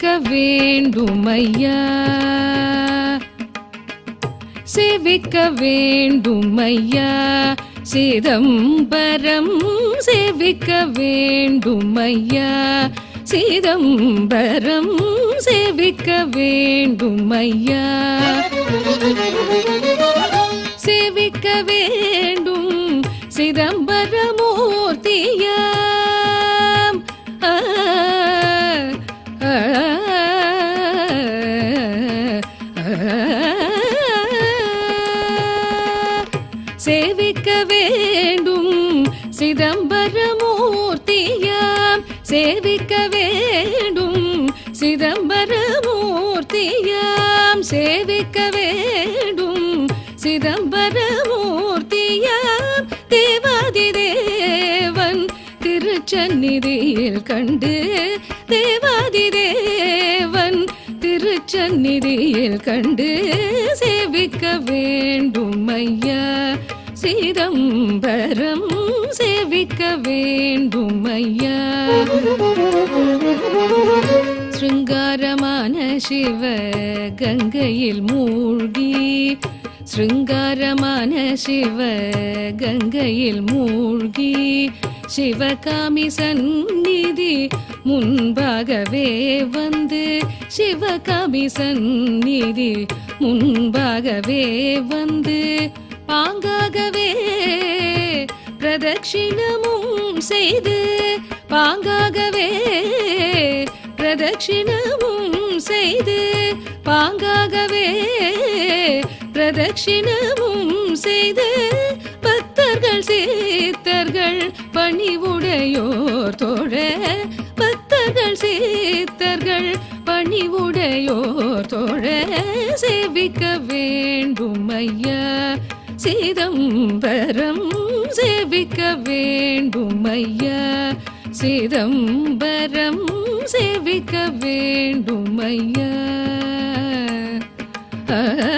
சேவிக்க வேண்டும் ஐயா சேவிக்க வேண்டும் ஐயா சிதம்பரம் சேவிக்க வேண்டும் ஐயா சிதம்பரம் சேவிக்க வேண்டும் ஐயா சேவிக்க வேண்டும் சிதம்பரமூர்த்தியாம் ஆ, ஆ, சேவிக்க வேண்டும் சிதம்பரமூர்த்தியாம் சேவிக்க வேண்டும் சிதம்பரமூர்த்தியாம் சேவிக்க வேண்டும் சிதம்பரமூர்த்தியாம் தேவாதி தேவன் திருச்சந்நிதியில் கண்டு தேவாதி தேவன் திருச்சந்நிதியில் கண்டு சேவிக்க வேண்டும் ஐயா சிதம்பரம் சேவிக்க வேண்டும் ஐயா சிருங்காரமான சிவ கங்கையில் மூழ்கி சிருங்காரமான சிவ கங்கையில் மூழ்கி சிவகாமி சந்நிதி முன்பாகவே வந்து சிவகாமி சந்நிதி முன்பாகவே வந்து பாங்காகவே பிரதட்சிணமும் செய்து பாங்காகவே பிரதட்சிணமும் செய்து பாங்காகவே பிரதட்சிணமும் செய்து பக்தர்கள் சீத்தர்கள் பணிவுடையோர் தோழ பக்தர்கள் சீத்தர்கள் பணிவுடையோர் தோழ சேவிக்க வேண்டும் ஐயா சிதம்பரம் சேவிக்க வேண்டும் ஐயா சிதம்பரம் சேவிக்க வேண்டும் ஐயா ஆ